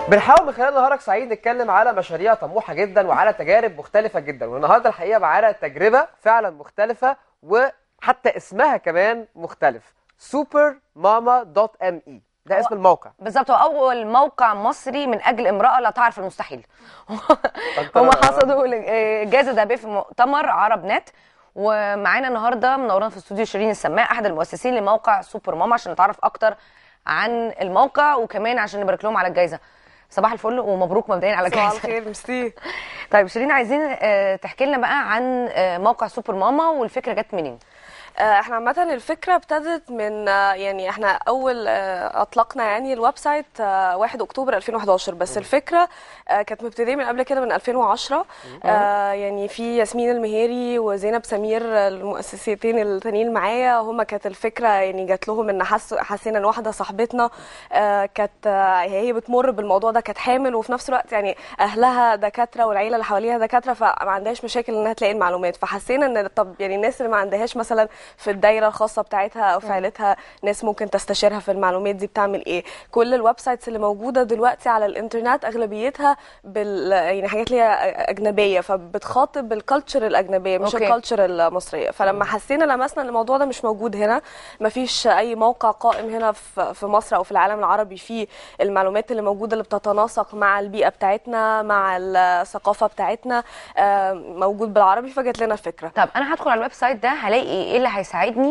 بنحاول من خلال نهارك سعيد نتكلم على مشاريع طموحه جدا وعلى تجارب مختلفه جدا والنهارده الحقيقه معانا تجربه فعلا مختلفه وحتى اسمها كمان مختلف سوبر ماما دوت ام اي ده اسم الموقع بالظبط هو اول موقع مصري من اجل امراه لا تعرف المستحيل هم حصدوا الجائزه الذهبيه في مؤتمر عرب نت ومعانا النهارده منورانا في استوديو شيرين السماء احد المؤسسين لموقع سوبر ماما عشان نتعرف اكتر عن الموقع وكمان عشان نبارك لهم على الجائزه صباح الفل ومبروك مبدئيا على صباح الجائزه الخير ميرسي طيب شيرين عايزين آه، تحكي لنا بقى عن آه، موقع سوبر ماما والفكره جت منين آه، احنا عامة الفكرة ابتدت من آه، يعني احنا اول آه، اطلقنا يعني الويب سايت آه، 1 اكتوبر 2011 بس الفكرة آه، كانت مبتدئة من قبل كده من 2010 آه، يعني في ياسمين المهيري وزينب سمير آه، المؤسستين التانيين معايا هما كانت الفكرة يعني جات لهم ان حس حسينا ان واحدة صاحبتنا آه، كانت آه، هي بتمر بالموضوع ده كانت حامل وفي نفس الوقت يعني اهلها دكاترة والعيلة اللي حواليها دكاترة فما عندهاش مشاكل انها تلاقي المعلومات فحسينا ان طب يعني الناس اللي ما عندهاش مثلا في الدايره الخاصه بتاعتها او في عيلتها ناس ممكن تستشيرها في المعلومات دي بتعمل ايه كل الويب سايتس اللي موجوده دلوقتي على الانترنت اغلبيتها بال يعني حاجات اللي هي اجنبيه فبتخاطب الكالتشر الاجنبيه مش أوكي. الكالتشر المصريه فلما حسينا لمسنا ان الموضوع ده مش موجود هنا مفيش اي موقع قائم هنا في في مصر او في العالم العربي فيه المعلومات اللي موجوده اللي بتتناسق مع البيئه بتاعتنا مع الثقافه بتاعتنا آه، موجود بالعربي فجت لنا الفكره طب انا هدخل على الويب سايت ده هلاقي ايه اللي هيساعدني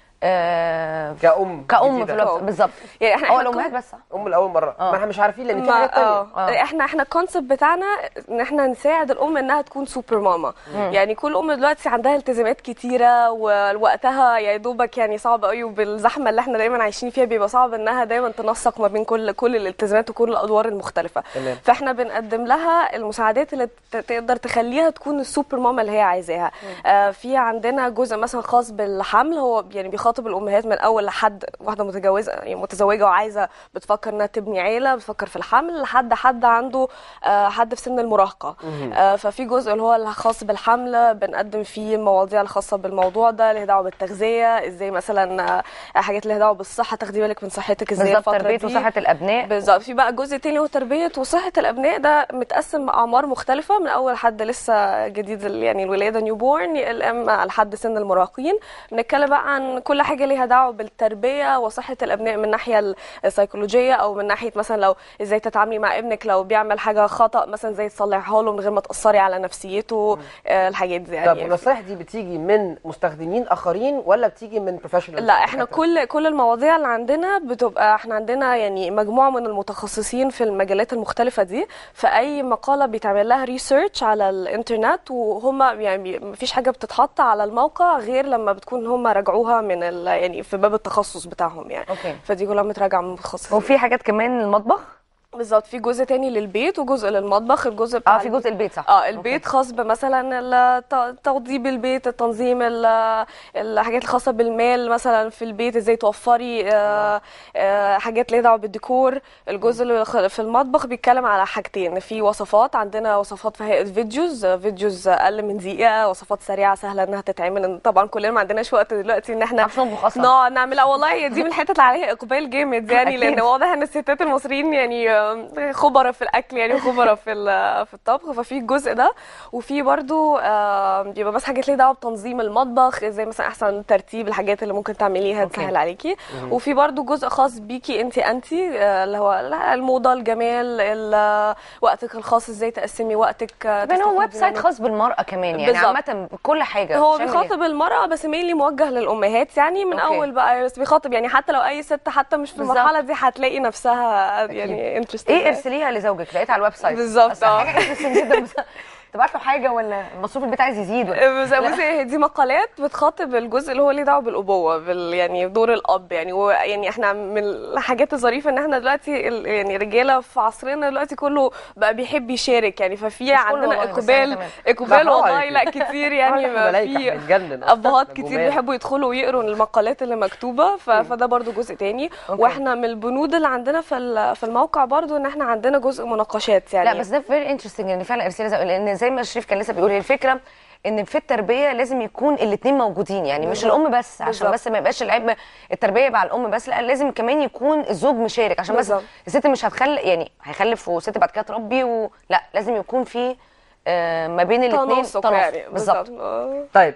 آه، كأم كأم جديدة. في الويب سايت بالظبط يعني احنا هو إحنا الامهات بس صح؟ ام لاول مره آه. ما احنا مش عارفين لان في ما حاجات تانية اه آه. احنا احنا الكونسيبت بتاعنا ان احنا نساعد الام انها تكون سوبر ماما يعني كل ام دلوقتي عندها التزامات كتيره ووقتها يا دوبك يعني صعب قوي وبالزحمه اللي احنا دايما عايشين فيها بيبقى صعب انها دايما تنسق ما بين كل كل الالتزامات وكل الادوار المختلفه تمام. فاحنا بنقدم لها المساعدات اللي ت- تقدر تخليها تكون السوبر ماما اللي هي عايزاها آه في عندنا جزء مثلا خاص بالحمل هو يعني بيخاطب الامهات من اول لحد واحده متجوزه يعني متزوجه وعايزه بتفكر انها تبني عيله بتفكر في الحمل لحد حد عنده آه حد في سن المراهقه آه ففي جزء اللي هو الخاص بالحمل بنقدم فيه المواضيع الخاصه بالموضوع ده اللي هي دعوه بالتغذيه ازاي مثلا آه حاجات اللي هي دعوه بالصحه تاخدي بالك من صحتك ازاي بالظبط الفتره تربيه دي وصحه الابناء بالظبط في بقى جزء تاني هو تربيه وصحه الابناء ده متقسم اعمار مختلفه من اول حد لسه جديد ال- يعني الولاده نيو بورن الام لحد سن المراهقين بنتكلم بقى عن كل حاجه ليها دعوه بالتربيه وصحه الابناء من الناحيه السيكولوجيه او من ناحيه مثلا لو ازاي تتعاملي مع ابنك لو بيعمل حاجه خطا مثلا زي تصلحها له من غير ما تاثري على نفسيته آه، الحاجات دي طب يعني والنصايح دي بتيجي من مستخدمين اخرين ولا بتيجي من بروفيشنال لا احنا كل كل المواضيع اللي عندنا بتبقى احنا عندنا يعني مجموعه من المتخصصين في المجالات المختلفه دي فاي مقاله بيتعمل لها ريسيرش على الانترنت وهم يعني مفيش حاجه بتتحط على الموقع غير لما بتكون هم راجعوها من ال يعني في باب التخصص بتاعهم يعني أوكي. فدي كلها متراجعه من متخصصين وفي حاجات كمان المطبخ بالظبط في جزء تاني للبيت وجزء للمطبخ الجزء بتاع اه في جزء البيت صح اه البيت خاص بمثلا الت- توضيب البيت التنظيم ال- الحاجات الخاصه بالمال مثلا في البيت ازاي توفري آه، آه، حاجات ليها دعوه بالديكور الجزء اللي خ- في المطبخ بيتكلم على حاجتين في وصفات عندنا وصفات في هيئه فيديوز آه، فيديوز اقل من دقيقه وصفات سريعه سهله انها تتعمل إن طبعا كلنا ما عندناش وقت دلوقتي ان احنا عارفة نطبخ أصلاً. نقعد نعملها والله هي دي من الحتت اللي عليها اقبال جامد يعني أكيد. لان واضح ان الستات المصريين يعني آه، خبراء في الاكل يعني خبراء في ال- في الطبخ ففي الجزء ده وفي برضو آه، بيبقى بس حاجات ليها دعوه بتنظيم المطبخ زي مثلا احسن ترتيب الحاجات اللي ممكن تعمليها أوكي. تسهل عليكي وفي برضو جزء خاص بيكي انت انت اللي هو الموضه الجمال ال- وقتك الخاص ازاي تقسمي وقتك آه، كمان هو تستفيدي ويب سايت منه. خاص بالمراه كمان يعني بالظبط. عامه بكل حاجه هو شامل بيخاطب المرأة بس مينلي موجه للأمهات يعني من أوكي. أول بقى بس بيخاطب يعني حتى لو أي ست حتى مش في بالظبط. المرحلة دي هتلاقي نفسها يعني انترستنج ايه ارسليها لزوجك لقيت على الويب سايت بالظبط، أصل اه. حاجه انترستنج جدا بس تبعت له حاجه ولا مصروف البيت عايز يزيد ولا بس بصي هي دي مقالات بتخاطب الجزء اللي هو ليه دعوه بالابوه بال يعني دور الاب يعني هو يعني احنا من الحاجات الظريفه ان احنا دلوقتي ال- يعني رجاله في عصرنا دلوقتي كله بقى بيحب يشارك يعني ففي كله عندنا والله، بس اقبال أنا تمام. اقبال برافو والله عليكي. لا كتير يعني إحنا ما ملايكة، في إحنا بنتجنن أصلاً، ابهات إحنا كتير جمال. بيحبوا يدخلوا ويقروا المقالات اللي مكتوبه ف- فده برضو جزء تاني أوكي. واحنا من البنود اللي عندنا في ال- في الموقع برضو ان احنا عندنا جزء مناقشات يعني لا بس ده فيري انترستنج يعني فعلا ارسلي زي لان زي ما شريف كان لسه بيقول هي الفكره ان في التربيه لازم يكون الاثنين موجودين يعني مش بالظبط. الام بس عشان بالظبط. بس ما يبقاش العيب التربيه مع الام بس لا لازم كمان يكون الزوج مشارك عشان بس بالظبط. الست مش هتخلي يعني هيخلف وست بعد كده تربي و... لا لازم يكون في آه، ما بين الاثنين تناسق يعني بالظبط آه. طيب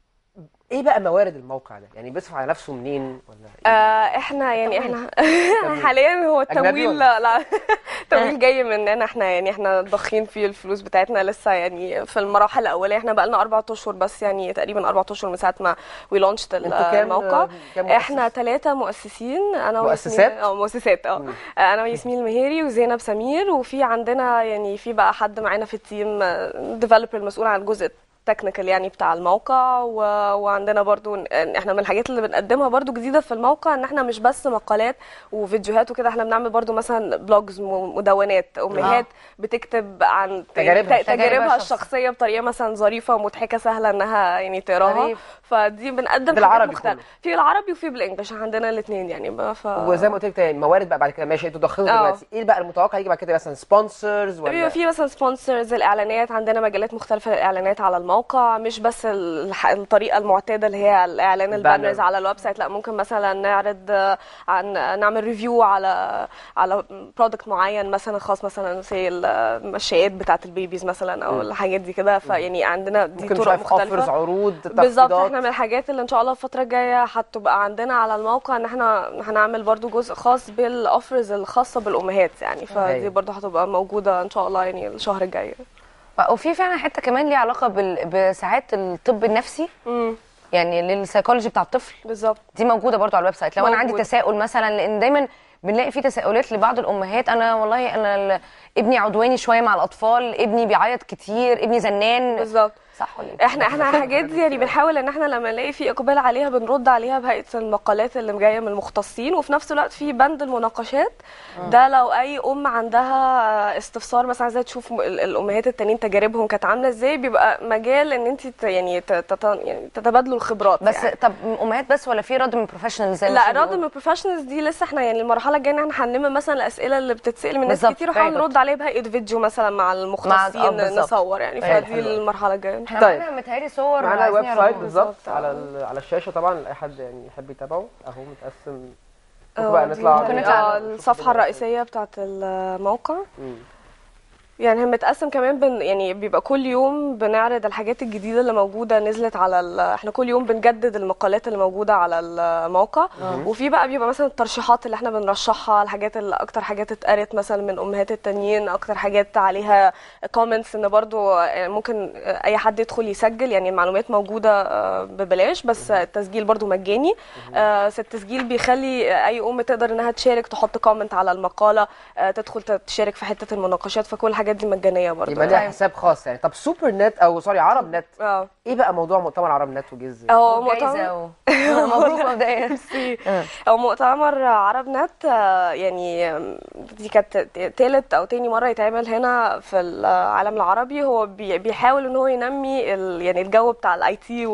ايه بقى موارد الموقع ده يعني بيصرف على نفسه منين ولا إيه؟ آه احنا يعني احنا تمويل. حاليا هو أجنبي التمويل ولا؟ لا لا التمويل جاي مننا احنا يعني احنا ضاخين فيه الفلوس بتاعتنا لسه يعني في المراحل الاوليه احنا بقى لنا اربع اشهر بس يعني تقريبا اربع اشهر من ساعه ما وي لانشت انتوا كام- الموقع كام مؤسس؟ احنا ثلاثه مؤسسين انا مؤسسات؟ وياسمين اه مؤسسات اه انا وياسمين المهيري وزينب سمير وفي عندنا يعني في بقى حد معانا في التيم ديفلوبر المسؤول عن الجزء التكنيكال يعني بتاع الموقع و... وعندنا برضو إن- إن احنا من الحاجات اللي بنقدمها برضو جديده في الموقع ان احنا مش بس مقالات وفيديوهات وكده احنا بنعمل برضو مثلا بلوجز م- مدونات امهات بتكتب عن تجاربها. ت- تجاربها تجاربها الشخصيه بطريقه مثلا ظريفه ومضحكه سهله انها يعني تقراها غريب. فدي بنقدم بالعربي حاجات مختلفه كله. في العربي وفي بالانجلش عندنا الاثنين يعني بقى ف وزي ما قلت لك تاني، موارد بقى بعد كده ماشي انتوا ضخموا اه. دلوقتي ايه بقى المتوقع يجي بعد كده مثلا سبونسرز ولا بيبقى في مثلا سبونسرز الاعلانات عندنا مجالات مختلفه للاعلانات على الموقع مش بس الح- الطريقه المعتاده اللي هي الاعلان البانر. البانرز على الويب سايت لا ممكن مثلا نعرض آه، عن نعمل ريفيو على على برودكت معين مثلا خاص مثلا زي المشايات بتاعه البيبيز مثلا او الحاجات دي كده فيعني عندنا دي ممكن مش طرق عارف اوفرز مختلفه عروض بالظبط تخفيضات احنا من الحاجات اللي ان شاء الله الفتره الجايه هتبقى عندنا على الموقع ان احنا هنعمل برضو جزء خاص بالاوفرز الخاصه بالامهات يعني فدي أيوة. برضو هتبقى موجوده ان شاء الله يعني الشهر الجاي وفي فعلا حته كمان ليها علاقه بال... بساعات الطب النفسي امم يعني للسيكولوجي بتاع الطفل بالظبط دي موجوده برضو على الويب سايت لو انا عندي موجودة. تساؤل مثلا لان دايما بنلاقي في تساؤلات لبعض الامهات انا والله انا ال- ابني عدواني شويه مع الاطفال ابني بيعيط كتير ابني زنان بالظبط صح ولا إيه؟ احنا احنا الحاجات دي يعني بنحاول ان احنا لما نلاقي في اقبال عليها بنرد عليها بهيئه المقالات اللي جايه من المختصين وفي نفس الوقت في بند المناقشات ده لو اي ام عندها استفسار مثلا عايزه تشوف م- ال- الامهات التانيين تجاربهم كانت عامله ازاي بيبقى مجال ان انت ت- يعني ت- تت- يعني تتبادلوا الخبرات بس يعني. طب امهات بس ولا في رد من بروفيشنالز زي ما لا شيرين رد بتقول؟ من البروفيشنالز دي لسه احنا يعني المرحله الجايه ان احنا هنلم مثلا الاسئله اللي بتتسال من ناس بالظبط، كتير ونحاول very good. نرد عليها بهيئه فيديو مثلا مع آه، المختصين بالظبط. نصور يعني أيوة، فدي حلو أوي. المرحله الجايه احنا طيب. معانا متهيألي صور معانا عايزين الويب سايت يعرضوها. بالظبط بالظبط، على آه. ال- على الشاشه طبعا لاي حد يعني يحب يتابعه اهو متقسم اه، ممكن بقى دي نطلع ممكن على- نطلع اه نشوف الصفحه الدنيا. الرئيسيه بتاعت الموقع مم. يعني هي متقسم كمان بن يعني بيبقى كل يوم بنعرض الحاجات الجديده اللي موجوده نزلت على ال... احنا كل يوم بنجدد المقالات اللي موجوده على الموقع وفي بقى بيبقى مثلا الترشيحات اللي احنا بنرشحها الحاجات اللي اكتر حاجات اتقرت مثلا من امهات التانيين اكتر حاجات عليها كومنتس ان برضو ممكن اي حد يدخل يسجل يعني المعلومات موجوده آه، ببلاش بس التسجيل برضو مجاني آه، بس التسجيل بيخلي اي ام تقدر انها تشارك تحط كومنت على المقاله آه، تدخل تشارك في حته المناقشات فكل الحاجات دي مجانيه برضو يبقى ليها يعني. حساب خاص يعني طب سوبر نت او سوري عرب نت اه ايه بقى موضوع مؤتمر عرب نت وجه ازاي؟ هو مؤتمر جايزه و... مبروك مبدئيا ميرسي. هو مؤتمر عرب نت آه، يعني آم، دي كانت تالت او تاني مره يتعمل هنا في العالم العربي هو بي- بيحاول ان هو ينمي ال- يعني الجو بتاع الاي تي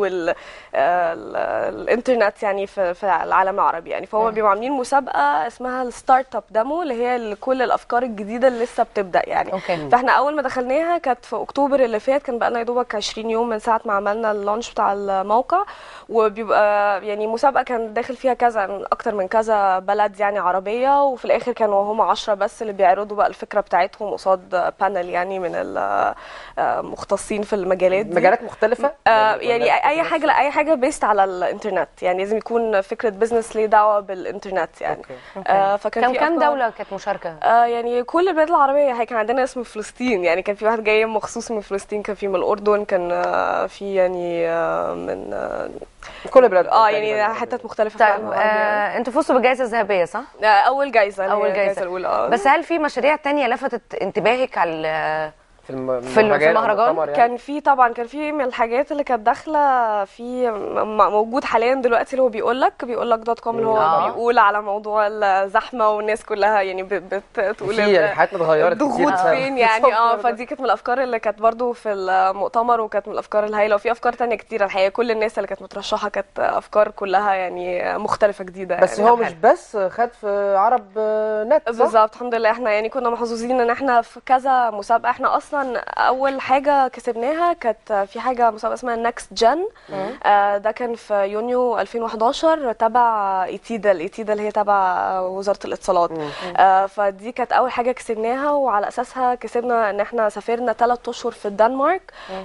والانترنت يعني في في العالم العربي يعني فهو بيبقوا عاملين مسابقه اسمها الستارت اب ديمو اللي هي كل الافكار الجديده اللي لسه بتبدا يعني أوكي. فاحنا اول ما دخلناها كانت في اكتوبر اللي فات كان بقى لنا يا دوبك 20 يوم من ساعه ما عملنا اللانش بتاع الموقع وبيبقى يعني مسابقه كان داخل فيها كذا من اكتر من كذا بلد يعني عربيه وفي الاخر كانوا هم 10 بس اللي بيعرضوا بقى الفكره بتاعتهم قصاد بانل يعني من المختصين في المجالات دي مجالات مختلفه آه ولا يعني بتبقى اي نفس- حاجه لا اي حاجه بيست على الانترنت يعني لازم يكون فكره بزنس ليه دعوه بالانترنت يعني أوكي. آه فكان كم في كم أفكار- دوله كانت مشاركه آه يعني كل البلاد العربية هي كان عندنا اسم فلسطين يعني كان في واحد جاي مخصوص من فلسطين كان في من الأردن كان آه في يعني آه من اه, كل البلاد آه تقريباً يعني العربية. حتت مختلفة في العالم طيب العربي يعني. آه انتوا فزتوا بالجائزه الذهبيه صح؟ آه أول جايزة اللي هي اول الجايزة جائزه الأولى آه. بس هل في مشاريع تانية لفتت انتباهك على في الم- في الم- في المهرجان أو المهرجان المؤتمر يعني؟ كان في طبعا كان في من الحاجات اللي كانت داخله في م- موجود حاليا دلوقتي اللي هو بيقول لك بيقول لك دوت كوم اللي هو آه. بيقول على موضوع الزحمه والناس كلها يعني ب- بتقول في يعني حياتنا اتغيرت كتير الضغوط بسبب فين يعني اه السوفت وير ده. فدي كانت من الافكار اللي كانت برضو في المؤتمر وكانت من الافكار الهايله وفي افكار تانية كتير الحقيقه كل الناس اللي كانت مترشحه كانت افكار كلها يعني مختلفه جديده بس يعني هو مش بس خد في عرب نت صح؟ بالظبط الحمد لله احنا يعني كنا محظوظين ان احنا في كذا مسابقه احنا اصلا اصلا اول حاجه كسبناها كانت في حاجه مسابقه اسمها نكست جن ده كان في يونيو 2011 تبع ايتيدا الايتيدا اللي هي تبع وزاره الاتصالات آه، فدي كانت اول حاجه كسبناها وعلى اساسها كسبنا ان احنا سافرنا ثلاث اشهر في الدنمارك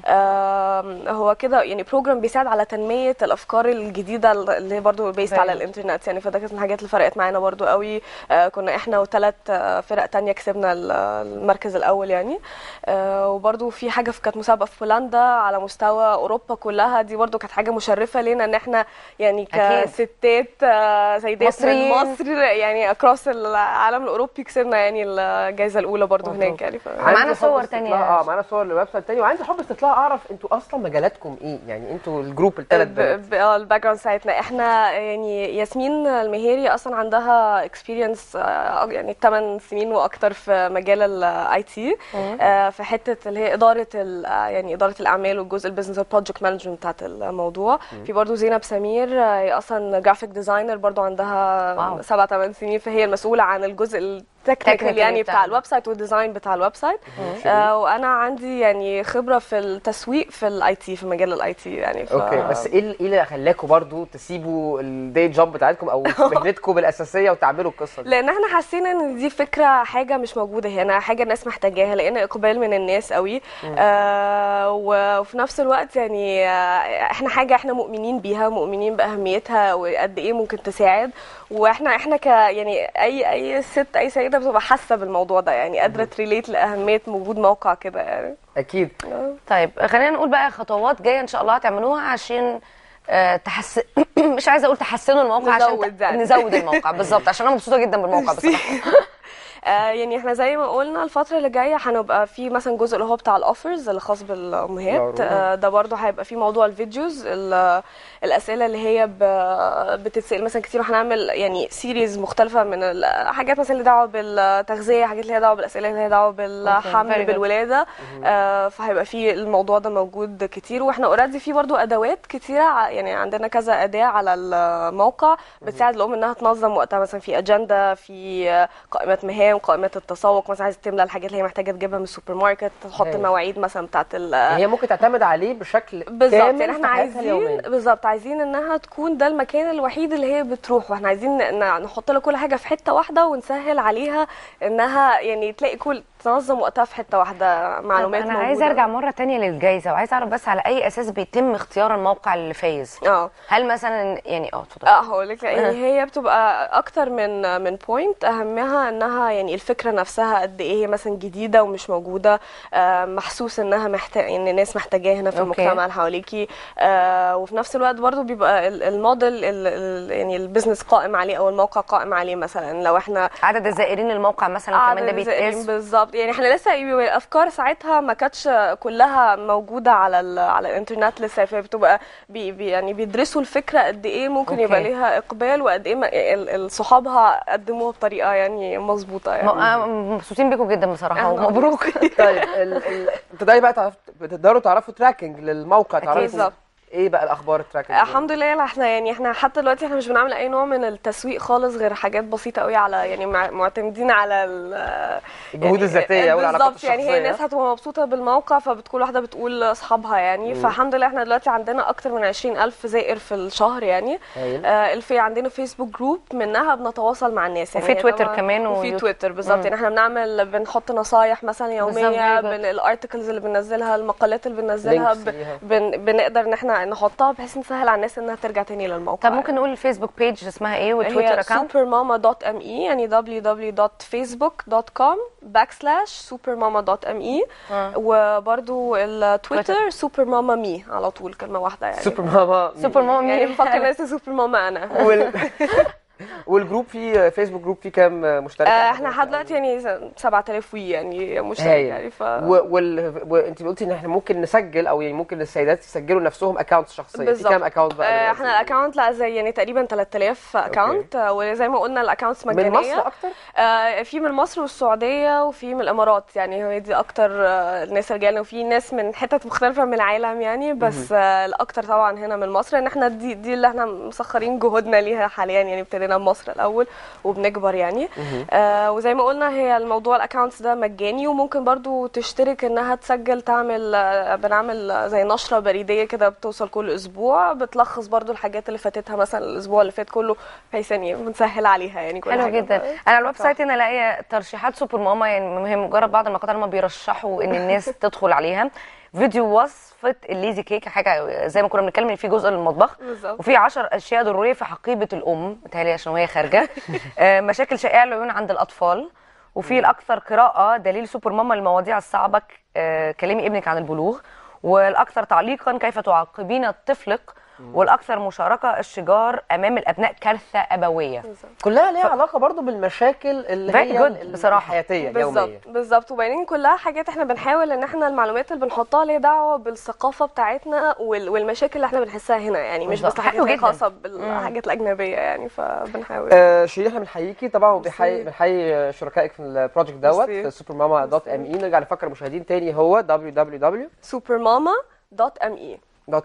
آم، هو كده يعني بروجرام بيساعد على تنميه الافكار الجديده اللي هي برضو بيست على هايل. الانترنت يعني فده كانت من الحاجات اللي فرقت معانا برضو قوي آه، كنا احنا وثلاث فرق تانية كسبنا ال- المركز الاول يعني آه، وبرضو في حاجه في كانت مسابقه في بولندا على مستوى اوروبا كلها دي برضو كانت حاجه مشرفه لينا ان احنا يعني أكيد. كستات آه، سيدات مصريين. من مصر يعني اكروس العالم الاوروبي كسبنا يعني الجائزه الاولى برضو هناك يعني ف... معانا عندي حب صور استطلاع- تانية. اه معانا صور للويب سايت تاني وعندي حب استطلاع اعرف انتوا اصلا مجالاتكم ايه يعني انتوا الجروب الثلاث بنات ب- ب- اه الباك جراوند بتاعتنا احنا يعني ياسمين المهيري اصلا عندها اكسبيرينس يعني 8 سنين واكتر في مجال الاي تي في حته اللي هي اداره ال- آه، يعني اداره الاعمال والجزء البيزنس والبروجكت مانجمنت بتاعت الموضوع في برضه زينب سمير آه، هي اصلا جرافيك ديزاينر برضه عندها واو. 7 8 سنين فهي المسؤوله عن الجزء التكنيكال Technical يعني بتاع- بتاع الويب سايت والديزاين بتاع الويب سايت آه وانا عندي يعني خبره في التسويق في الاي تي في مجال الاي تي يعني ف... اوكي بس ايه ال- ايه اللي خلاكم برضو تسيبوا الدي جوب بتاعتكم او مهنتكم الاساسيه وتعملوا القصه دي لان احنا حاسين ان دي فكره حاجه مش موجوده هنا حاجه الناس محتاجاها لان اقبال من الناس قوي آه و- وفي نفس الوقت يعني آه احنا حاجه احنا مؤمنين بيها مؤمنين باهميتها وقد ايه ممكن تساعد واحنا احنا ك يعني اي اي ست اي سيده بتبقى حاسه بالموضوع ده يعني قادره تريليت لاهميه وجود موقع كده يعني اكيد طيب خلينا نقول بقى خطوات جايه ان شاء الله هتعملوها عشان آه، تحس مش عايزه اقول تحسنوا الموقع عشان نزود ت... يعني. نزود الموقع بالظبط عشان انا مبسوطه جدا بالموقع بصراحه آه يعني احنا زي ما قلنا الفترة اللي جاية هنبقى في مثلا جزء اللي هو بتاع الاوفرز اللي خاص بالامهات ضروري. آه ده برضه هيبقى في موضوع الفيديوز ال- الاسئلة اللي هي ب- بتتسأل مثلا كتير هنعمل يعني سيريز مختلفة من الحاجات مثلا اللي دعوة بالتغذية حاجات اللي هي دعوة بالاسئلة اللي هي دعوة very بالحمل good. بالولادة آه فهيبقى في الموضوع ده موجود كتير واحنا اوريدي في برضه ادوات كتيرة ع- يعني عندنا كذا اداة على الموقع بتساعد الام انها تنظم وقتها مثلا في اجنده في قائمه مهام قائمه التسوق مثلا عايزه تملى الحاجات اللي هي محتاجه تجيبها من السوبر ماركت تحط هايل. المواعيد مثلا بتاعت ال هي ممكن تعتمد عليه بشكل بالظبط كامل يعني احنا في حياتها عايزين اليومية. بالظبط عايزين انها تكون ده المكان الوحيد اللي هي بتروح واحنا عايزين ن- نحط لها كل حاجه في حته واحده ونسهل عليها انها يعني تلاقي كل تنظم وقتها في حته واحده طب معلومات انا موجودة. عايزه ارجع مره تانية للجائزه وعايزه اعرف بس على اي اساس بيتم اختيار الموقع اللي فايز اه هل مثلا يعني اه اتفضل اه هقول لك يعني هي بتبقى اكتر من من بوينت اهمها انها يعني الفكره نفسها قد ايه هي مثلا جديده ومش موجوده آه محسوس انها محتاج ان الناس محتاجاها هنا في أوكي. المجتمع اللي حواليكي آه وفي نفس الوقت برضو بيبقى ال- الموديل ال- ال- يعني البيزنس قائم عليه او الموقع قائم عليه مثلا لو احنا عدد الزائرين الموقع مثلا كمان ده عدد الزائرين بيتقاس بالظبط يعني احنا لسه الافكار ساعتها ما كانتش كلها موجوده على ال على الانترنت لسه فبتبقى بي بي يعني بيدرسوا الفكره قد ايه ممكن أوكي. يبقى ليها اقبال وقد ايه ما- ال- ال- صحابها قدموها بطريقه يعني مظبوطه يعني م- آه، مبسوطين بيكم جدا بصراحه أهلا. ومبروك طيب ال- ال- تقدري بقى تعرف بتقدروا تعرفوا تراكنج للموقع تعرفوا بالظبط. ايه بقى الاخبار التراكنج الحمد لله احنا يعني احنا حتى دلوقتي احنا مش بنعمل اي نوع من التسويق خالص غير حاجات بسيطه قوي على يعني مع- معتمدين على ال- الجهود الذاتية والعلاقات بالظبط يعني هي الشخصية. الناس هتبقى مبسوطه بالموقع فبتكون واحده بتقول لاصحابها يعني فالحمد لله احنا دلوقتي عندنا اكتر من 20 الف زائر في الشهر يعني هايل. آه الفي عندنا فيسبوك جروب منها بنتواصل مع الناس يعني وفي هي تويتر طبعاً- كمان وفي ويوتيوب. تويتر بالظبط يعني احنا بنعمل بنحط نصايح مثلا يوميه very good. بن الارتكلز اللي بننزلها المقالات اللي بننزلها Links ب- ليها. بن بنقدر ان احنا نحطها بحيث نسهل على الناس انها ترجع تاني للموقع طب ممكن نقول الفيسبوك بيج اسمها ايه والتويتر هي اكونت supermama.me يعني www.facebook.com backslash supermama.me وبرضو التويتر supermama me على طول كلمة واحدة يعني سوبر ماما سوبر ماما يعني مين بفكر الناس سوبر ماما انا وال... والجروب فيه فيسبوك جروب فيه كام مشترك آه، احنا لحد دلوقتي يعني 7000 وي يعني مشترك هايل يعني ف و... وال... وانت قلتي ان احنا ممكن نسجل او يعني ممكن السيدات يسجلوا نفسهم اكونتس شخصيه في بالظبط. كام اكونت بقى آه، دلوقتي؟ احنا الاكونت لا زي يعني تقريبا 3000 اكونت وزي ما قلنا الاكونتس من مجانيه مصر اكتر آه، في من مصر والسعوديه وفي من الامارات يعني هي دي اكتر آه، الناس اللي جايين وفي ناس من حتت مختلفه من العالم يعني بس آه، الاكتر طبعا هنا من مصر ان احنا دي دي اللي احنا مسخرين جهودنا ليها حاليا يعني ابتدينا ابتدينا بمصر الاول وبنكبر يعني آه وزي ما قلنا هي الموضوع الاكونتس ده مجاني وممكن برضو تشترك انها تسجل تعمل آه، بنعمل زي نشره بريديه كده بتوصل كل اسبوع بتلخص برضو الحاجات اللي فاتتها مثلا الاسبوع اللي فات كله بحيث يعني بنسهل عليها يعني كل حلو حاجة. جدا انا على الويب سايت هنا لاقيه ترشيحات سوبر ماما يعني هي مجرد بعض المقاطع اللي هم بيرشحوا ان الناس تدخل عليها فيديو وصفه الليزي كيك حاجه زي ما كنا بنتكلم ان في جزء للمطبخ بالظبط. وفي 10 اشياء ضروريه في حقيبه الام متهيألي عشان وهي خارجه آه، مشاكل شائعه العيون عند الاطفال وفي الاكثر قراءه دليل سوبر ماما للمواضيع الصعبه آه، كلمي ابنك عن البلوغ والاكثر تعليقا كيف تعاقبين طفلك والاكثر مشاركه الشجار امام الابناء كارثه ابويه كلها ليها علاقه برضو بالمشاكل اللي Very هي good ال- بصراحة. الحياتيه اليوميه بالظبط بالظبط وبعدين كلها حاجات احنا بنحاول ان احنا المعلومات اللي بنحطها ليها دعوه بالثقافه بتاعتنا وال- والمشاكل اللي احنا بنحسها هنا يعني مش بالظبط. بس الحاجات حلو اللي جدا. خاصه بالحاجات الاجنبيه يعني فبنحاول آه شيرين احنا بنحييكي طبعا وبنحيي ميرسي. بنحيي شركائك في البروجكت دوت ميرسي. في سوبر ماما دوت ام اي نرجع نفكر المشاهدين تاني هو www.me سوبر ماما دوت ام اي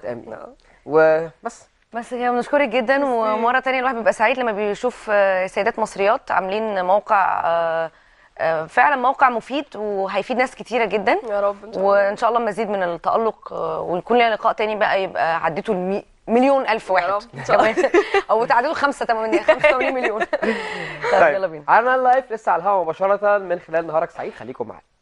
وبس بس هي بنشكرك جدا ومره تانية الواحد بيبقى سعيد لما بيشوف آه، سيدات مصريات عاملين موقع آه، آه، فعلا موقع مفيد وهيفيد ناس كتيره جدا يا رب ان شاء الله وان شاء الله مزيد من التالق آه، ويكون لنا لقاء تاني بقى يبقى عديتوا المي... مليون الف واحد رب، إن شاء الله. كمان. او تعديوا 85 85 مليون طيب يلا بينا عنا اللايف لسه على الهواء مباشره من خلال نهارك سعيد خليكم معانا